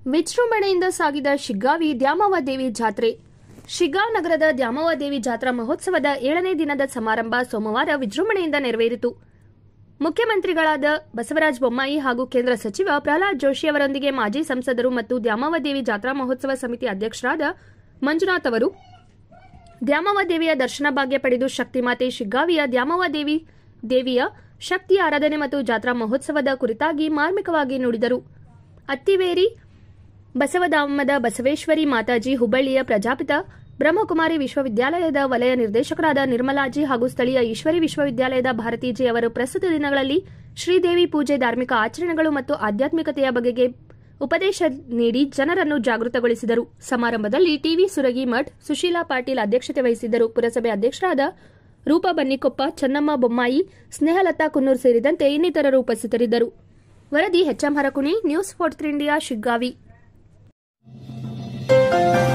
ವಿಜೃಂಭಣೆಯಿಂದ ಸಾಗಿದ ಶಿಗ್ಗಾವಿ ದ್ಯಾಮವ್ವ ದೇವಿ ಜಾತ್ರೆ ಶಿಗ್ಗಾಂವ್ ನಗರದ ದ್ಯಾಮವ್ವ ದೇವಿ ಜಾತ್ರಾ ಮಹೋತ್ಸವದ ಏಳನೇ ದಿನದ ಸಮಾರಂಭ ಸೋಮವಾರ ವಿಜೃಂಭಣೆಯಿಂದ ನೆರವೇರಿತು ಮುಖ್ಯಮಂತ್ರಿಗಳಾದ ಬಸವರಾಜ ಬೊಮ್ಮಾಯಿ ಹಾಗೂ ಕೇಂದ್ರ ಸಚಿವ ಪ್ರಹ್ಲಾದ್ ಜೋಶಿ ಅವರೊಂದಿಗೆ ಮಾಜಿ ಸಂಸದರು ಮತ್ತು ದ್ಯಾಮವ್ವ ದೇವಿ ಜಾತ್ರಾ ಮಹೋತ್ಸವ ಸಮಿತಿ ಅಧ್ಯಕ್ಷರಾದ ಮಂಜುನಾಥ್ ಅವರು ದ್ಯಾಮವ್ವ ದೇವಿಯ ದರ್ಶನ ಭಾಗ್ಯ ಪಡೆದು ಶಕ್ತಿಮಾತೆ ಶಿಗ್ಗಾವಿಯ ದ್ಯಾಮವ್ವ ದೇವಿ ದೇವಿಯ ಶಕ್ತಿ ಆರಾಧನೆ ಮತ್ತು ಜಾತ್ರಾ ಮಹೋತ್ಸವದ ಕುರಿತಾಗಿ ಮಾರ್ಮಿಕವಾಗಿ ನುಡಿದರು ಅತ್ತಿವೇರಿ ಬಸವಧಾಮದ ಬಸವೇಶ್ವರಿ ಮಾತಾಜಿ ಹುಬ್ಬಳ್ಳಿಯ ಪ್ರಜಾಪಿತ ಬ್ರಹ್ಮಕುಮಾರಿ ವಿಶ್ವವಿದ್ಯಾಲಯದ ವಲಯ ನಿರ್ದೇಶಕರಾದ ನಿರ್ಮಲಾಜಿ ಹಾಗೂ ಸ್ಥಳೀಯ ಈಶ್ವರಿ ವಿಶ್ವವಿದ್ಯಾಲಯದ ಭಾರತೀಜಿ ಅವರು ಪ್ರಸ್ತುತ ದಿನಗಳಲ್ಲಿ ಶ್ರೀದೇವಿ ಪೂಜೆ ಧಾರ್ಮಿಕ ಆಚರಣೆಗಳು ಮತ್ತು ಆಧ್ಯಾತ್ಮಿಕತೆಯ ಬಗೆಗೆ ಉಪದೇಶ ನೀಡಿ ಜನರನ್ನು ಜಾಗೃತಗೊಳಿಸಿದರು ಸಮಾರಂಭದಲ್ಲಿ ಟಿವಿ ಸುರಗಿ ಮಠ್ ಸುಶೀಲಾ ಪಾಟೀಲ್ ಅಧ್ಯಕ್ಷತೆ ವಹಿಸಿದ್ದರು ಪುರಸಭೆ ಅಧ್ಯಕ್ಷರಾದ ರೂಪಾ ಬನ್ನಿಕೊಪ್ಪ ಚನ್ನಮ್ಮ ಬೊಮ್ಮಾಯಿ ಸ್ನೇಹಲತಾ ಕುನ್ನೂರ್ ಸೇರಿದಂತೆ ಇನ್ನಿತರರು ಉಪಸ್ಥಿತರಿದ್ದರು ವರದಿ HM Harakuni news fourth India Shiggavi